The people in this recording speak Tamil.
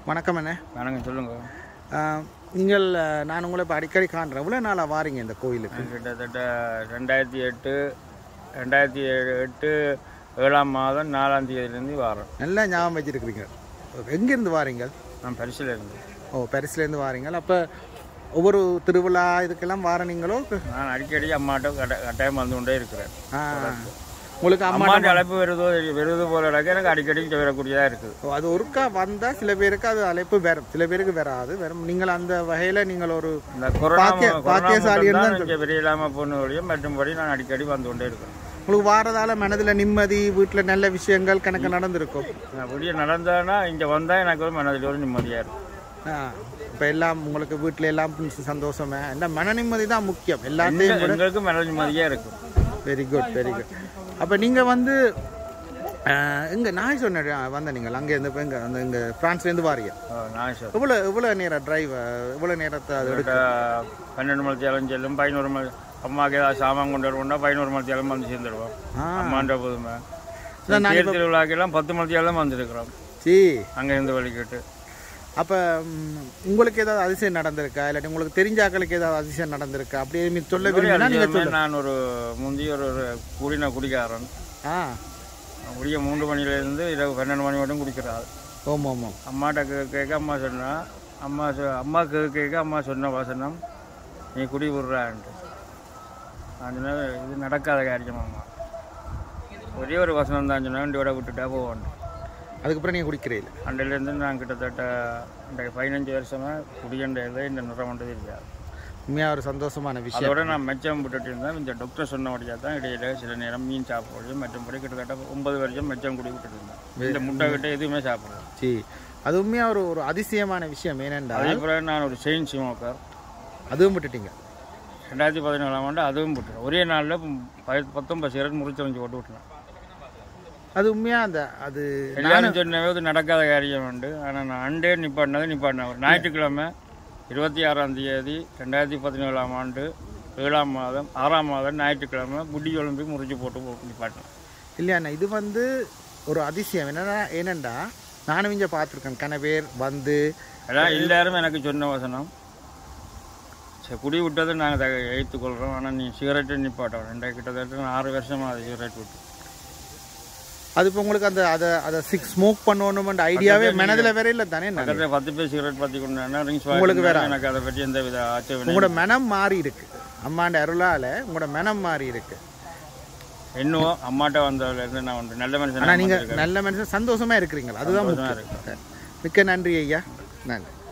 வணக்கம் அண்ணே வணக்கம் சொல்லுங்க ஆஹ், நீங்கள் அஹ், நான் உங்களை இப்போ அடிக்கடி காண்றேன் எவ்வளோ நாளாக வாரீங்க இந்த கோயிலுக்கு நான் கிட்டத்தட்ட ரெண்டாயிரத்தி எட்டு ரெண்டாயிரத்தி ஏழு எட்டு ஏழாம் மாதம் நாலாம் தேதியிலேருந்து வாரேன் நல்லா ஞாபகம் வச்சிருக்கிறீங்க எங்கேருந்து வாரீங்க நான் பரிசில் இருந்தேன் ஓ பாரிஸ்லேருந்து வாரீங்க அப்போ ஒவ்வொரு திருவிழா இதுக்கெல்லாம் வாரனீங்களோ நான் அடிக்கடி அம்மாட்ட கட்ட கட்டாயம் வந்து கொண்டே இருக்கிறேன் ஆ, உங்களுக்கு அம்மா அம்மாட்ட அழைப்பு வருதோ வருது போல இருக்கு எனக்கு அடிக்கடி இங்க வரக்கூடியதாக இருக்குது ஓ, அது ஒருக்கா வந்தால் சில பேருக்கு அது அழைப்பு வரும் சில பேருக்கு வராது வரும் நீங்கள் அந்த வகையில் நீங்கள் ஒரு இந்த கொரோனா பாக்கிய- கொரோனா பாக்கியசாலின்னு மட்டும்தான் தான் இங்கே பெரிய இல்லாமல் போனவரையும் மற்றும்படி நான் அடிக்கடி வந்து கொண்டே இருக்கிறேன் உங்களுக்கு வாரதால மனதில் நிம்மதி வீட்டில் நல்ல விஷயங்கள் கணக்கு நடந்திருக்கும் நான் வெளியே நடந்தானா இங்கே வந்தால் எனக்கு ஒரு மனதில் ஒரு நிம்மதியாக இருக்கும் இப்போ எல்லாம் உங்களுக்கு வீட்டில் எல்லாம் சந்தோஷமே என்ன மன நிம்மதி தான் முக்கியம் எல்லாத்தையும் விட எங்களுக்கு மன நிம்மதியாக இருக்கும் வெரி குட் வெரி குட் அப்போ நீங்கள் வந்து எங்கே நான் சொன்ன வந்த நீங்கள் அங்கே இந்த எங்கே அந்த இங்கே ஃப்ரான்ஸ்லேருந்து வாரிய ஆ, நான் சார் எவ்வளோ எவ்வளோ நேரம் டிரைவ் எவ்வளோ நேரத்தை அது எடுக்கும் கிட்ட பன்னெண்டு மணி தேலம் செல்லும் பதினோரு மணி அம்மாவுக்கு ஏதாவது சாமான் கொண்டு வருவோம்னா பதினோரு மணி தேலம் வந்து சேர்ந்துடுவோம் ஆ அம்மாண்ட போதுமே அதான் நான் தேர் திருவிழாக்கெல்லாம் பத்து மணி தேலம் வந்துருக்குறோம் சி அங்கே இருந்து வழிகிட்டு அப்போ உங்களுக்கு ஏதாவது அதிசயம் நடந்திருக்கா இல்லாட்டி உங்களுக்கு தெரிஞ்ச ஆக்களுக்கு ஏதாவது அதிசயம் நடந்திருக்கா அப்படியே நீ சொல்ல விரும்பினா நீங்கள் சொல்லுங்க நான் ஒரு முந்தி ஒரு ஒரு குடின குடிக்காரன் ஆ குடிய மூன்று மணிலேருந்து இரவு பன்னெண்டு மணி மட்டும் குடிக்கிறாள் ஓம் ஓம் ஓம் அம்மாட்ட கே- கேட்க அம்மா சொன்னா அம்மா சொ அம்மா கேட்க கேட்க அம்மா சொன்ன வசனம் நீ குடி விடுறான்ட்டு நான் சொன்னேன் இது நடக்காத காரியம் அம்மா ஒரே ஒரு வசனம் தான் சொன்னேன் வண்டியோட விட்டுட்டா போவோம் அதுக்கப்புறம் நீங்கள் குடிக்கிறீங்க அண்டையிலேருந்து நான் கிட்டத்தட்ட இந்த பதினஞ்சு வருஷமாக குடியண்டையில் இந்த நிறம் கொண்டது இருக்காது உண்மையாக ஒரு சந்தோஷமான விஷயம் அதோட நான் மெச்சம் விட்டுட்டு இருந்தேன் இந்த டாக்டர் சொன்னபடியாக தான் இடையில சில நேரம் மீன் சாப்பிடுறது மற்றபடி கிட்டத்தட்ட ஒன்பது வருஷம் மெச்சம் குடி விட்டுட்டு இருந்தேன் இந்த முட்டை கிட்ட எதுவுமே சாப்பிடுறேன் சி அது உண்மையாக ஒரு ஒரு அதிசயமான விஷயம் ஏனென்றால் அதே போல் நான் ஒரு செயின் சிமோக்கர் அதுவும் விட்டுட்டீங்க ரெண்டாயிரத்தி பதினேழாம் ஆண்டு அதுவும் விட்டுறேன் ஒரே நாளில் பத்தொன்பது சிகரெட் முறிச்சவஞ்சு போட்டு விட்டுறேன் அது உண்மையாக அந்த அது எல்லாரும் சொன்னவே இது நடக்காத காரியம் உண்டு ஆனால் நான் அண்டே நிப்பாட்டினது நிப்பாட்டினேன் ஒரு ஞாயிற்றுக்கிழமை இருபத்தி ஆறாம் தேதி ரெண்டாயிரத்தி பதினேழாம் ஆண்டு ஏழாம் மாதம் ஆறாம் மாதம் ஞாயிற்றுக்கிழமை முடி ஒலிம்பி முறிச்சு போட்டு போ- நிப்பாட்டினேன் இல்லையாண்ணா இது வந்து ஒரு அதிசயம் என்னன்னா ஏனெண்டா நானும் இங்கே பார்த்துருக்கேன் கன பேர் வந்து எல்லாம் எல்லாரும் எனக்கு சொன்ன வசனம் சரி குடி விட்டதை நாங்கள் ஏற்றுக்கொள்கிறோம் ஆனால் நீ சிகரெட்டு நிப்பாட்டோம் ரெண்டாயிரம் கிட்டத்தட்ட நான் ஆறு வருஷமாக அது சிகரெட் விட்டு அது இப்போ உங்களுக்கு அந்த அதை அதை சிக்ஸ் ஸ்மோக் பண்ணணுமென்ற ஐடியாவே மனதில் வேற இல்லை தானே நான் பக்கத்தில் பத்து பேர் சிகரெட் பற்றி கொண்டாடினா ரிங்ஸ் உங்களுக்கு வேற எனக்கு அதை பற்றி எந்த வித ஆட்சேபனை உங்களோட மனம் மாறி இருக்கு அம்மாண்ட அருளால உங்களோட மனம் மாறி இருக்கு இன்னும் அம்மாட்ட வந்ததுலேருந்து நான் வந்து நல்ல மனுஷன் ஆனால் நீங்கள் நல்ல மனுஷன் சந்தோஷமா இருக்கிறீங்களா அதுதான் முக்கியம் மிக்க நன்றி ஐயா நன்றி